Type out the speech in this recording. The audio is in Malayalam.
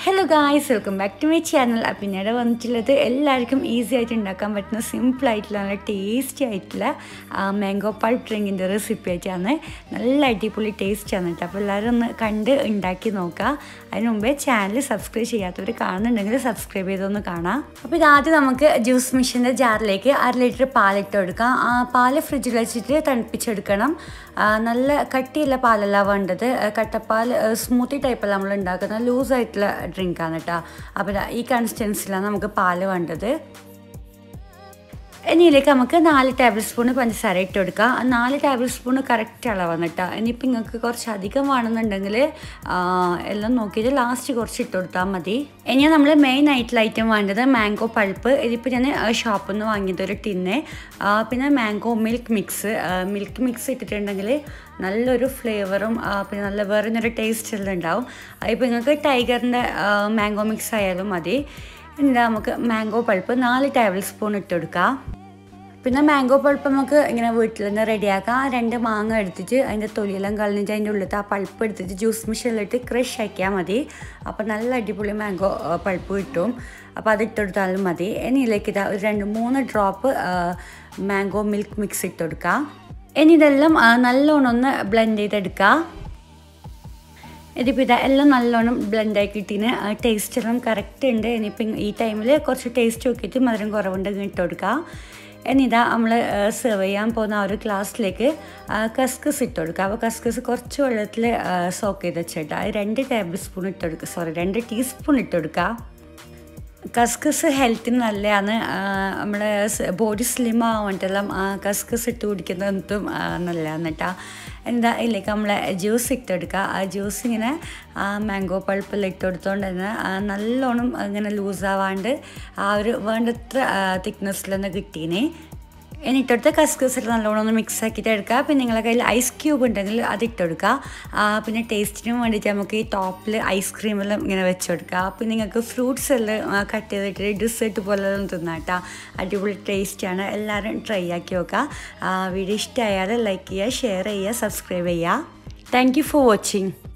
hello guys welcome back to my channel പിന്നീട് വന്നിട്ടുള്ളത് എല്ലാവർക്കും ഈസി ആയിട്ട് ഉണ്ടാക്കാൻ പറ്റുന്ന സിമ്പിൾ ആയിട്ടുള്ള നല്ല ടേസ്റ്റി ആയിട്ടുള്ള മാംഗോ പൾപ്പ് ഡ്രിങ്കിൻ്റെ റെസിപ്പി ആയിട്ടാണ് നല്ല അടിപൊളി ടേസ്റ്റ് ആണ് കേട്ടോ അപ്പോൾ എല്ലാവരും ഒന്ന് കണ്ട് ഉണ്ടാക്കി നോക്കുക അതിന് മുമ്പേ ചാനൽ സബ്സ്ക്രൈബ് ചെയ്യാത്തവർ കാണുന്നുണ്ടെങ്കിൽ സബ്സ്ക്രൈബ് ചെയ്തൊന്ന് കാണാം അപ്പോൾ ഇതാദ്യം നമുക്ക് ജ്യൂസ് മെഷീൻ്റെ ജാറിലേക്ക് അര ലിറ്റർ പാലിട്ട് കൊടുക്കാം ആ പാല് ഫ്രിഡ്ജിൽ വെച്ചിട്ട് തണുപ്പിച്ചെടുക്കണം ആ, നല്ല കട്ടിയുള്ള പാലല്ല വേണ്ടത് ആ, കട്ടപ്പാൽ സ്മൂത്തി ടൈപ്പല്ല നമ്മൾ ഉണ്ടാക്കുന്ന ലൂസായിട്ടുള്ള ഡ്രിങ്കാണ് കേട്ടോ അപ്പോൾ ദാ ഈ കൺസിസ്റ്റൻസിലാണ് നമുക്ക് പാല് വേണ്ടത് ഇനിയിലേക്ക് നമുക്ക് നാല് ടേബിൾ സ്പൂൺ പഞ്ചസാര ഇട്ട് കൊടുക്കാം ആ നാല് ടേബിൾ സ്പൂൺ കറക്റ്റ് അളവാണ് കേട്ടോ ഇനിയിപ്പോൾ നിങ്ങൾക്ക് കുറച്ച് അധികം വേണമെന്നുണ്ടെങ്കിൽ ആ, എല്ലാം നോക്കിയിട്ട് ലാസ്റ്റ് കുറച്ച് ഇട്ട് കൊടുത്താൽ മതി ഇനി നമ്മൾ മെയിൻ ആയിട്ടുള്ള ഐറ്റം വേണ്ടത് മാംഗോ പൾപ്പ് ഇതിപ്പോൾ ഞാൻ ഷോപ്പിൽ നിന്ന് വാങ്ങിയത് ഒരു ടിന്ന് ആ, പിന്നെ mango milk mix milk mix ഇട്ടിട്ടുണ്ടെങ്കിൽ നല്ലൊരു ഫ്ലേവറും പിന്നെ നല്ല വേറെ ഒരു ടേസ്റ്റ് എല്ലാം ഉണ്ടാവും ഇപ്പോൾ നിങ്ങൾക്ക് ടൈഗറിൻ്റെ മാംഗോ മിക്സ് ആയാലും മതി എന്താ നമുക്ക് മാംഗോ പൾപ്പ് നാല് ടേബിൾ സ്പൂൺ ഇട്ട് കൊടുക്കാം പിന്നെ മാംഗോ പൾപ്പ് നമുക്ക് ഇങ്ങനെ വീട്ടിൽ തന്നെ റെഡിയാക്കാം രണ്ട് മാങ്ങ എടുത്തിട്ട് അതിൻ്റെ തൊലിയെല്ലാം കളഞ്ഞിട്ട് അതിൻ്റെ ഉള്ളിലത്തെ ആ പൾപ്പ് എടുത്തിട്ട് ജ്യൂസ് മെഷീനിലിട്ട് ക്രഷ് ആക്കിയാൽ മതി അപ്പോൾ നല്ല അടിപൊളി മാംഗോ പൾപ്പ് കിട്ടും അപ്പോൾ അത് ഇട്ടെടുത്താലും മതി ഇനി ഇതിലേക്ക് ഇതാ ഒരു രണ്ട് മൂന്ന് ഡ്രോപ്പ് മാംഗോ മിൽക്ക് മിക്സ് ഇട്ട് കൊടുക്കാം ഇനി ഇതെല്ലാം ആ, നല്ലോണം ഒന്ന് ബ്ലെൻഡ് ചെയ്തെടുക്കാം ഇതിപ്പോൾ ഇതാ എല്ലാം നല്ലോണം ബ്ലെൻഡ് ആക്കിയിട്ടിന് ടേസ്റ്റ് എല്ലാം കറക്റ്റ് ഉണ്ട് ഇനിയിപ്പം ഈ ടൈമിൽ കുറച്ച് ടേസ്റ്റ് നോക്കിയിട്ട് മധുരം കുറവുണ്ടെങ്കിൽ ഇട്ട് കൊടുക്കുക എന്നിതാ നമ്മൾ സെർവ് ചെയ്യാൻ പോകുന്ന ആ ഒരു ഗ്ലാസ്സിലേക്ക് കസ്കസ് ഇട്ട് കൊടുക്കുക അപ്പോൾ കസ്കസ് കുറച്ച് വെള്ളത്തിൽ സോക്ക് ചെയ്ത് വെച്ചിട്ട് അത് രണ്ട് ടേബിൾ സ്പൂൺ ഇട്ട് കൊടുക്കുക സോറി രണ്ട് ടീസ്പൂൺ ഇട്ട് കൊടുക്കുക കസ്കസ് ഹെൽത്തിന് നല്ലതാണ് നമ്മുടെ ബോഡി സ്ലിം ആവാണ്ടെല്ലാം കസ്കസ് ഇട്ട് കുടിക്കുന്നതും നല്ലതാണ് കേട്ടോ എന്താ ഇല്ലേക്ക് നമ്മൾ ജ്യൂസ് ഇട്ടെടുക്കുക ആ ജ്യൂസ് ഇങ്ങനെ മാംഗോ പൾപ്പിൽ ഇട്ടെടുത്തോണ്ട് തന്നെ ആ, നല്ലോണം ഇങ്ങനെ ലൂസാവാണ്ട് ആ ഒരു വേണ്ടത്ര തിക്നെസ്സിൽ തന്നെ കിട്ടീനെ ഇനി ഇട്ടെടുത്ത് കസ്കസ് നല്ലോണം ഒന്ന് മിക്സ് ആക്കിയിട്ട് എടുക്കുക പിന്നെ നിങ്ങളുടെ കയ്യിൽ ഐസ് ക്യൂബ് ഉണ്ടെങ്കിൽ അത് ഇട്ടെടുക്കുക ആ, പിന്നെ ടേസ്റ്റിനും വേണ്ടിയിട്ട് നമുക്ക് ഈ ടോപ്പിൽ ഐസ്ക്രീമെല്ലാം ഇങ്ങനെ വെച്ചെടുക്കുക പിന്നെ നിങ്ങൾക്ക് ഫ്രൂട്ട്സ് എല്ലാം കട്ട് ചെയ്തിട്ട് ഡെസേർട്ട് പോലെ തിന്നാം കേട്ടോ അടിപൊളി ടേസ്റ്റാണ് എല്ലാവരും ട്രൈ ആക്കി നോക്കുക ആ, വീഡിയോ ഇഷ്ടമായാൽ ലൈക്ക് ചെയ്യുക ഷെയർ ചെയ്യുക സബ്സ്ക്രൈബ് ചെയ്യുക താങ്ക് യു ഫോർ വാച്ചിങ്